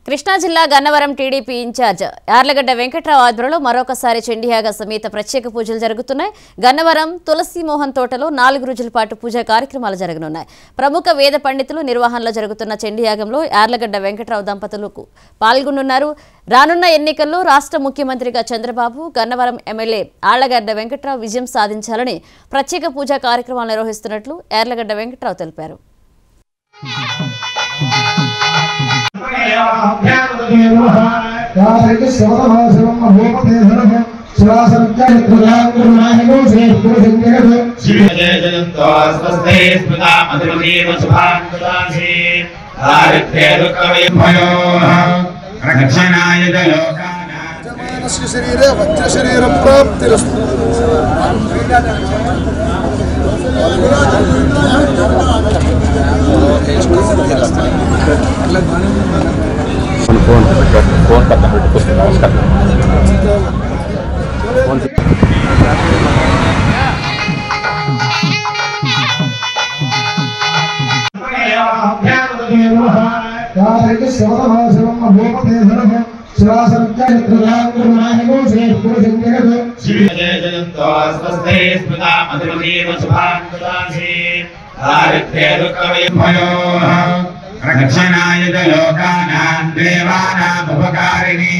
కృష్ణా జిల్లా Gannavaram TDP incharge Yarlagadda Venkatrao ఆధ్వర్యంలో మరొకసారి చండీయాగ సమేత ప్రత్యేక పూజలు జరుగుతున్నాయి గన్నవరం తులసి మోహన్ తోటలో నాలుగు రోజుల పాటు పూజా కార్యక్రమాలు జరగనున్నాయి ప్రముఖ వేద పండితులు నిర్వహణలో జరుగుతున్న చండీయాగంలో యార్లగడ్డ వెంకట్రావు దంపతులకు పాల్గొనున్నారు రానున్న ఎన్నికల్లో రాష్ట్ర ముఖ్యమంత్రిగా చంద్రబాబు గన్నవరం ఎమ్మెల్యే ఆళ్లగడ్డ వెంకట్రావు విజయం సాధించాలని ప్రత్యేక పూజా కార్యక్రమాలు నిర్వహిస్తున్నట్లు యార్లగడ్డ వెంకట్రావు తెలిపారు యాదరికి శివతమాశివం మహోపతే ధనము శివాసంఖ్యాయత్రులాంగురునాయకో శ్రేష్ఠుసింగేదు స్వస్థే స్మృతా మధుమతీవ శుభాంకుదాసి దారిద్ర్య దుఃఖమయో రక్షణాయ లోకానాం యజమానస్య శరీరే వజ్రశరీర ప్రాప్తిరస్తు ఫోన్ ఫోన్ పక్కన పెట్టుకుంటుంది నమస్కారం యాదరికి శివతమాశివం మహోపతే ధనము శివాసంఖ్యాయత్రులాంగురునాయకో శ్రేష్ఠుసింగేదు స్వస్థే స్మృతా మధుమతీవ శుభాంకుదాసి దారిద్ర్య దుఃఖమయో రక్షణాయ లోకానాం దేవానాం ఉపకారిణీ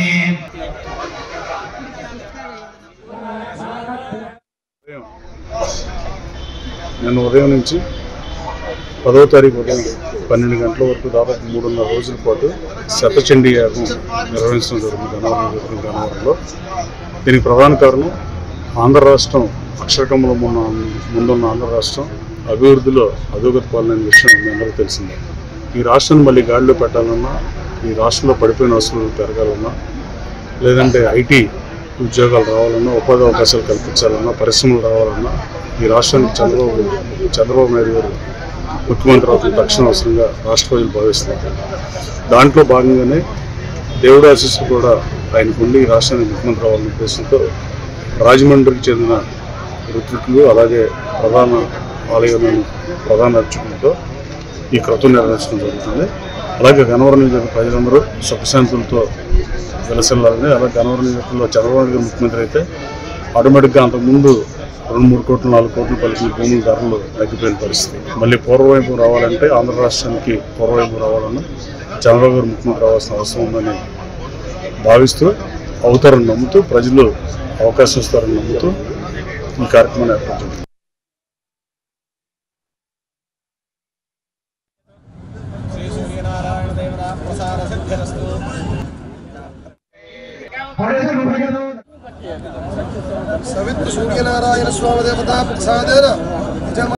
నిన్న ఉదయం నుంచి పదో తారీఖు ఉదయం పన్నెండు గంటల వరకు దాదాపు మూడున్నర రోజుల పాటు శతచండీ యాగం నిర్వహించడం జరుగుతుంది గన్నవరం నియోజకవర్గం గన్నవరంలో దీనికి ప్రధాన కారణం ఆంధ్ర రాష్ట్రం అక్షరకంలో ఉన్న ముందున్న ఆంధ్ర రాష్ట్రం అభివృద్ధిలో అధోగతి పాలన విషయం మీ అందరికీ తెలిసిందే ఈ రాష్ట్రాన్ని మళ్ళీ గాడిలో పెట్టాలన్నా ఈ రాష్ట్రంలో పడిపోయిన వసూలు పెరగాలన్నా లేదంటే ఐటీ ఉద్యోగాలు రావాలన్నా ఉపాధి అవకాశాలు కల్పించాలన్నా పరిశ్రమలు రావాలన్నా ఈ రాష్ట్రానికి చంద్రబాబు చంద్రబాబు నాయుడు గారు ముఖ్యమంత్రి అవుతున్న తక్షణ అవసరంగా రాష్ట్ర ప్రజలు భావిస్తున్నారు దాంట్లో భాగంగానే దేవుడు ఆశీస్సులు కూడా ఆయనకు ఉండి ఈ రాష్ట్రానికి ముఖ్యమంత్రి అవ్వాలనే ఉద్దేశంతో రాజమండ్రికి చెందిన ఋత్వికులు అలాగే ప్రధాన ఆలయమైన ప్రధాన అర్చకులతో ఈ క్రతువు నిర్వహించడం జరుగుతుంది అలాగే గనవరం నియోజక ప్రజలందరూ సుఖశాంతులతో వెలసిల్లాలని అలాగే గనవరం నియోజకవర్గంలో చంద్రబాబు నాయుడు గారు ముఖ్యమంత్రి అయితే ఆటోమేటిక్గా అంతకుముందు రెండు మూడు కోట్లు నాలుగు కోట్లు పలికిన భూముల ధరలు తగ్గిపోయిన పరిస్థితి మళ్ళీ పూర్వవైపు రావాలంటే ఆంధ్ర రాష్ట్రానికి పూర్వవైపు రావాలన్నా చంద్రబాబు గారు ముఖ్యమంత్రి రావాల్సిన అవసరం ఉందని భావిస్తూ అవుతారని నమ్ముతూ ప్రజలు అవకాశం ఇస్తారని నమ్ముతూ ఈ కార్యక్రమాన్ని ఏర్పాటు చేశారు సవిత్ర సూర్యనారాయణ స్వామి దేవతా ప్రసాదేన